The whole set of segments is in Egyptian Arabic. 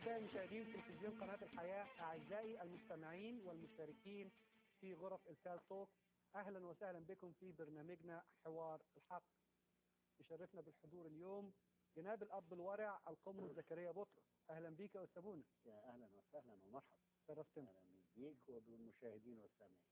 أعزائي مشاهدين تلفزيون قناة الحياة أعزائي المستمعين والمشتركين في غرف إرسال توك أهلا وسهلا بكم في برنامجنا حوار الحق يشرفنا بالحضور اليوم جناب الأب الورع القم زكريا بطرس أهلا بك يا أستاذ بونا يا اهلا وسهلا ومرحبا شرفتنا اهلا بيك وبالمشاهدين والسامعين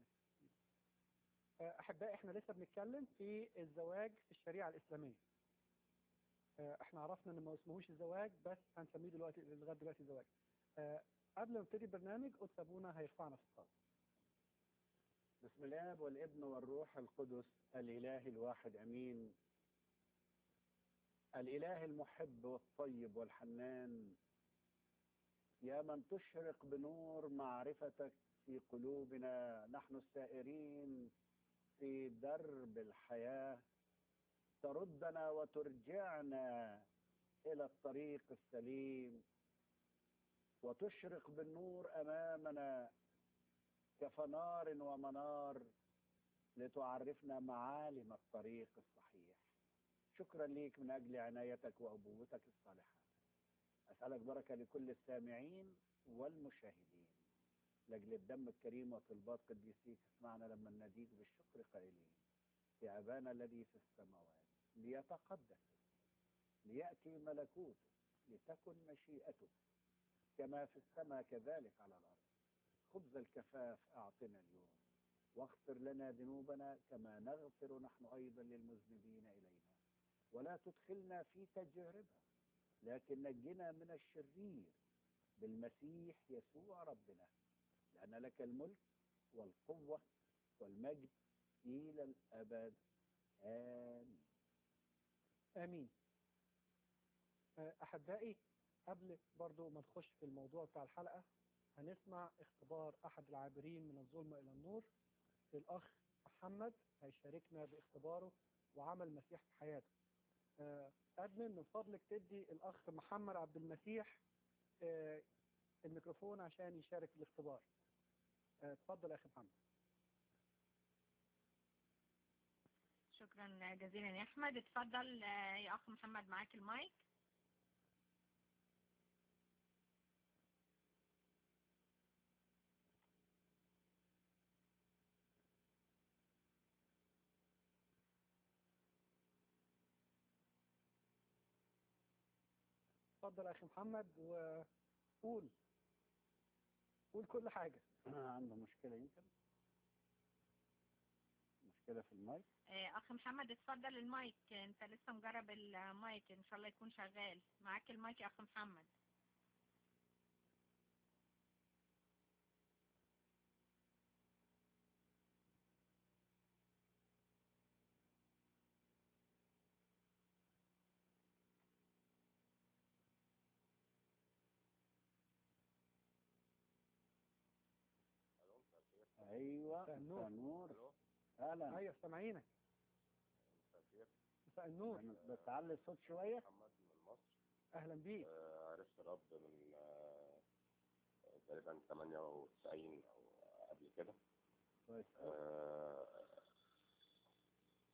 أحبائي إحنا لسه بنتكلم في الزواج في الشريعة الإسلامية آه، إحنا عرفنا إن ما اسمهوش الزواج بس هنسميه دلوقتي لغاية دلوقتي زواج آه، قبل ما نبتدي البرنامج قدس أبونا هيرفعنا في الصلاة بسم الله والابن والروح القدس الاله الواحد امين الاله المحب والطيب والحنان يا من تشرق بنور معرفتك في قلوبنا نحن السائرين في درب الحياه تردنا وترجعنا الى الطريق السليم وتشرق بالنور امامنا كفنار ومنار لتعرفنا معالم الطريق الصحيح شكرا ليك من اجل عنايتك وابوتك الصالحه اسالك بركه لكل السامعين والمشاهدين لاجل الدم الكريم وطلبات قديسيك اسمعنا لما نناديك بالشكر قائلين يا ابانا الذي في السماوات ليتقدس لياتي ملكوتك لتكن مشيئتك كما في السماء كذلك على الارض خبز الكفاف أعطنا اليوم واغفر لنا ذنوبنا كما نغفر نحن أيضا للمذنبين إلينا ولا تدخلنا في تجربة لكن نجنا من الشرير بالمسيح يسوع ربنا لأن لك الملك والقوة والمجد إلى الأبد آمين آمين آه، أحبائي قبل برضو ما نخش في الموضوع بتاع الحلقة هنسمع اختبار أحد العابرين من الظلمة إلى النور الأخ محمد هيشاركنا باختباره وعمل مسيح في حياته آه، أدمن من فضلك تدي الأخ محمد عبد المسيح آه، الميكروفون عشان يشارك في الاختبار آه، اتفضل يا أخي محمد شكرا جزيلا يا احمد اتفضل آه، يا اخ محمد معاك المايك اتفضل يا أخي محمد وقول قول كل حاجة عنده مشكلة يمكن مشكلة في المايك آه، اخ محمد اتفضل المايك انت لسه مجرب المايك ان شاء الله يكون شغال معاك المايك يا اخ محمد ايوه مساء النور. مساء النور اهلا أيوة سامعينك مساء النور بس علي الصوت شوية محمد من مصر أهلا بيك آه، عرفت الرب من آه، تقريبا 98 او قبل كده كويس آه،